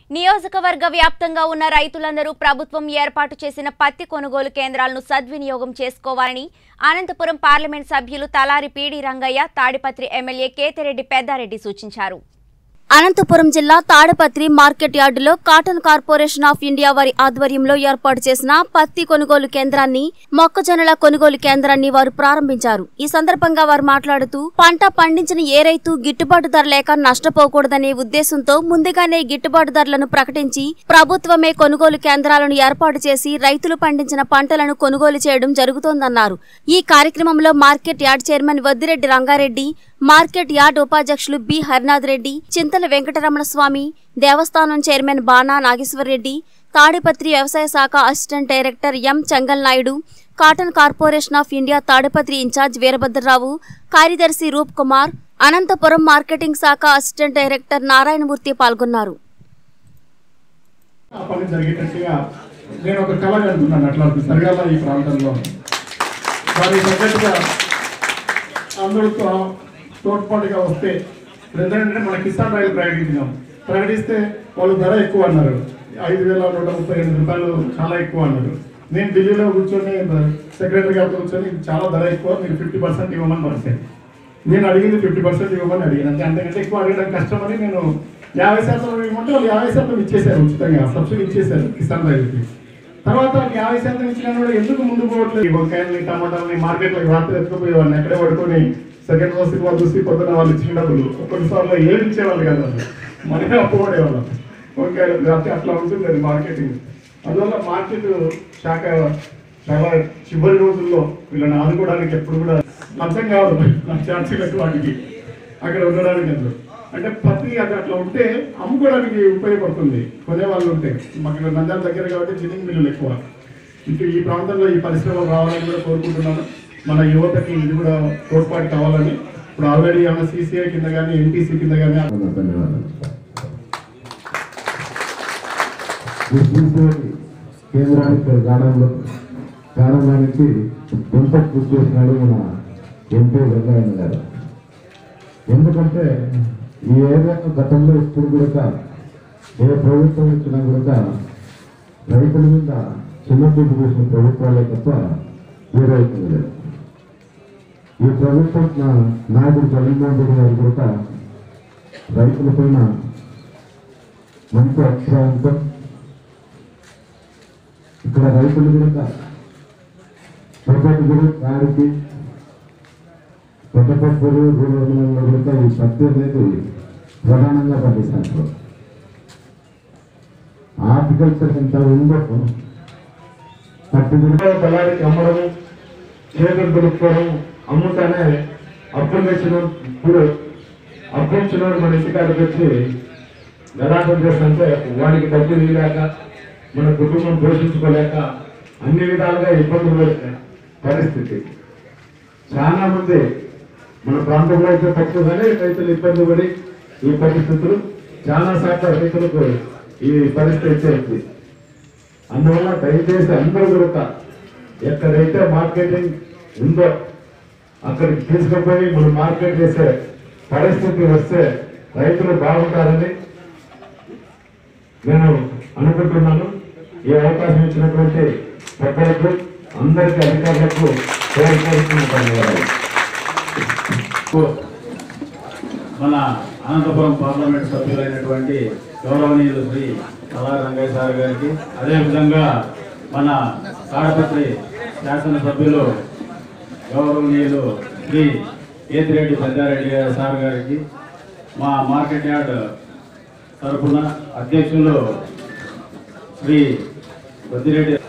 నియోజకవర్గ వ్యాప్తంగా ఉన్న రైతులందరూ ప్రభుత్వం ఏర్పాటు చేసిన పత్తి కొనుగోలు కేంద్రాలను సద్వినియోగం చేసుకోవాలని అనంతపురం పార్లమెంట్ సభ్యులు తలారి పీడి రంగయ్య తాడిపత్రి ఎమ్మెల్యే కేతిరెడ్డి పెద్దారెడ్డి సూచించారు అనంతపురం జిల్లా తాడపత్రి మార్కెట్ యార్డులో కాటన్ కార్పొరేషన్ ఆఫ్ ఇండియా వారి ఆధ్వర్యంలో ఏర్పాటు చేసిన పత్తి కొనుగోలు కేంద్రాన్ని మొక్కజొన్నల కొనుగోలు కేంద్రాన్ని వారు ప్రారంభించారు ఈ సందర్భంగా వారు మాట్లాడుతూ పంట పండించిన ఏ రైతు గిట్టుబాటు ధర లేక నష్టపోకూడదనే ఉద్దేశంతో ముందుగానే గిట్టుబాటు ధరలను ప్రకటించి ప్రభుత్వమే కొనుగోలు కేంద్రాలను ఏర్పాటు చేసి రైతులు పండించిన పంటలను కొనుగోలు చేయడం జరుగుతోందన్నారు ఈ కార్యక్రమంలో market yard chairman Vaddireddy Rangareddy market yard ఉపాధ్యక్షులు బి హరినాథ్ రెడ్డి చింతల వెంకటరమణ స్వామి దేవస్థానం చైర్మన్ బాణా నాగేశ్వరరెడ్డి తాడిపత్రి వ్యవసాయ శాఖ assistant director M Chengal Naidu cotton corporation of India Tadipatri incharge Veerabhadrarao కార్యదర్శి రూప్ కుమార్ అనంతపురం మార్కెటింగ్ శాఖ అసిస్టెంట్ డైరెక్టర్ నారాయణమూర్తి పాల్గొన్నారు ఆ పని జరిగేటట్టుగా నేను ఒక కళ కనుకున్నాను అట్లా జరగాల ఈ ప్రాంతంలో దానికి తగ్గట్టుగా అందరూ తో- తోడ్పాటుగా వస్తే ఇప్పుడు ఏంటంటే మన కిసాన్ రైలు ప్రకటించినాం ప్రకటిస్తే వాళ్ళు ధర ఎక్కువ అన్నారు ఐదు వేల నూట ముప్పై ఎనిమిది రూపాయలు చాలా ఎక్కువ అన్నారు నేను ఢిల్లీలో కూర్చొని సెక్రటరీ గారితో కూర్చొని ఇది చాలా ధర ఎక్కువ మీరు ఫిఫ్టీ పర్సెంట్ ఇవ్వమని పర్సెంట్ నేను అడిగింది ఫిఫ్టీ పర్సెంట్ ఇవ్వమని అడిగిన అంతే అంతకంటే ఎక్కువ అడగడం కష్టమని నేను యాభై శాతం ఇవ్వమంటే వాళ్ళు యాభై శాతం ఇచ్చేశారు ఉచితంగా సబ్సిడీ ఇచ్చేశారు కిసాన్ రైతుకి తర్వాత యాభై శాతం ఇచ్చినా కూడా ఎందుకు ముందు పోవట్లేదు ఈ వంకాయలని టమాటాలని మార్కెట్లోకి రాత్రి ఎత్తుకుపోయేవాడిని అక్కడే పడుకొని సెకండ్ రోజు సినిమా చూసి పొద్దున వాళ్ళు ఇచ్చిన డబ్బులు ఒక్కొక్కసార్లు ఏడు ఇచ్చేవాళ్ళు కదా మనమే అప్పుకోడేవాళ్ళం వంకాయలు రాత్రి అట్లా ఉంటుంది అది మార్కెటింగ్ అందువల్ల మార్కెట్ శాఖ చాలా చివరి రోజుల్లో వీళ్ళని ఆదుకోవడానికి ఎప్పుడు కూడా లంచం కావాలి నా ఛాన్సీలకు వాటికి అక్కడ ఉండడానికి అందరూ అంటే పత్తి అది అట్లా ఉంటే అమ్ముకోవడానికి ఉపయోగపడుతుంది కొనే వాళ్ళు ఉంటే మాకు నంద్యాల దగ్గర కాబట్టి జిన్నింగ్ మిల్లులు ఎక్కువ ఇటు ఈ ప్రాంతంలో ఈ పరిశ్రమలు రావాలని కూడా కోరుకుంటున్నాను మన యువతకి ఇది కూడా తోడ్పాటు కావాలని ఇప్పుడు ఆల్రెడీ ఏమైనా సీసీఐ కింద కానీ ఎన్టీసీ కింద కానీ ధన్యవాదాలు ఈ సీసీఐ కేంద్రానికి గానంలో ప్రారంభానికి ఎంత కృషి చేసినాడు మన ఎంపీ వెంకయ్య గారు ఎందుకంటే ఈ ఏరియాను గతంలో ఇప్పుడు కూడా ఏ ప్రభుత్వం ఇచ్చినా కూడా రైతుల మీద చిన్న చూపు చేసిన ప్రభుత్వాలే తప్ప ఏ రైతులు లేదు ఈ ప్రభుత్వం నా నాయకుడు జగన్మోహన్ రెడ్డి గారు కూడా రైతుల పైన మంచి అభిప్రాయంతో ఇక్కడ రైతులు కూడా పెద్దపూరు కారికి పెద్దపూరు రూరల్లో కూడా ఈ పత్తి అనేది ప్రధానంగా పండిస్తారు హార్టికల్చర్ ఎంత ఉందో పత్తి కూడా దళారికి అమ్మడము చేతులు దొరుకుకోవడం అమ్ముతానే అప్పులు తెచ్చిన ఇప్పుడు అప్పులు ఇచ్చినోడు మన ఇంటికాడికి వచ్చి గదాటం చేస్తుంటే వాడికి డబ్బులు ఇవ్వలేక మన కుటుంబం పోషించుకోలేక అన్ని విధాలుగా ఇబ్బందులు పడే పరిస్థితి చాలా మంది మన ప్రాంతంలో అయితే తక్కువ కానీ రైతులు ఇబ్బంది పడి ఈ పరిస్థితులు చాలా శాతం రైతులకు ఈ పరిస్థితి వచ్చేది అందువల్ల దయచేసి అందరూ కూడా ఎక్కడైతే మార్కెటింగ్ ఉందో అక్కడికి తీసుకుపోయి మనం మార్కెట్ చేసే పరిస్థితి వస్తే రైతులు బాగుంటారని నేను అనుకుంటున్నాను ఈ అవకాశం ఇచ్చినటువంటి పెద్దలకు అందరికీ అధికారులకు కోరుకుంటున్న ధన్యవాదాలు మన అనంతపురం పార్లమెంట్ సభ్యులైనటువంటి గౌరవనీయులు శ్రీ కళా రంగయ్య సార్ గారికి అదేవిధంగా మన తాడపత్రి శాసనసభ్యులు గౌరవనీయులు శ్రీ కేతిరెడ్డి పెద్దారెడ్డి గారి సార్ గారికి మా మార్కెట్ యార్డ్ తరఫున అధ్యక్షులు శ్రీ వద్దిరెడ్డి